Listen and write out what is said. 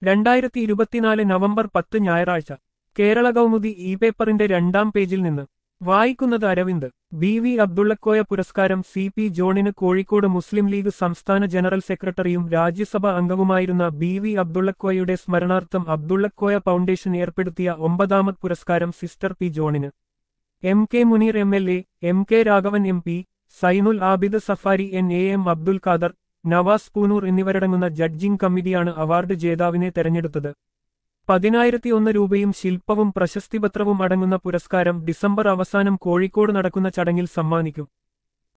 രണ്ടായിരത്തി ഇരുപത്തിനാല് നവംബർ പത്ത് ഞായറാഴ്ച കേരള കൗമുദി ഇ പേപ്പറിന്റെ രണ്ടാം പേജിൽ നിന്ന് വായിക്കുന്നത് അരവിന്ദ് ബി വി അബ്ദുള്ളക്കോയ പുരസ്കാരം സി പി ജോണിന് കോഴിക്കോട് മുസ്ലിം ലീഗ് സംസ്ഥാന ജനറൽ സെക്രട്ടറിയും രാജ്യസഭാ അംഗവുമായിരുന്ന ബി വി അബ്ദുള്ളക്കോയയുടെ സ്മരണാർത്ഥം അബ്ദുള്ളക്കോയ ഫൗണ്ടേഷൻ ഏർപ്പെടുത്തിയ ഒമ്പതാമത് പുരസ്കാരം സിസ്റ്റർ പി ജോണിന് M K Muneer M L A M K Raghavan M P Sainul Abid Safari N A M Abdul Khader Navas Poonoor എന്നിവരടങ്ങുന്ന ജഡ്ജിംഗ് കമ്മിറ്റിയാണ് അവാർഡ് ജേതാവിനെ തെരഞ്ഞെടുത്തത് പതിനായിരത്തി ഒന്ന് രൂപയും ശില്പവും പ്രശസ്തിപത്രവും അടങ്ങുന്ന പുരസ്കാരം ഡിസംബർ അവസാനം കോഴിക്കോട് നടക്കുന്ന ചടങ്ങിൽ സമ്മാനിക്കും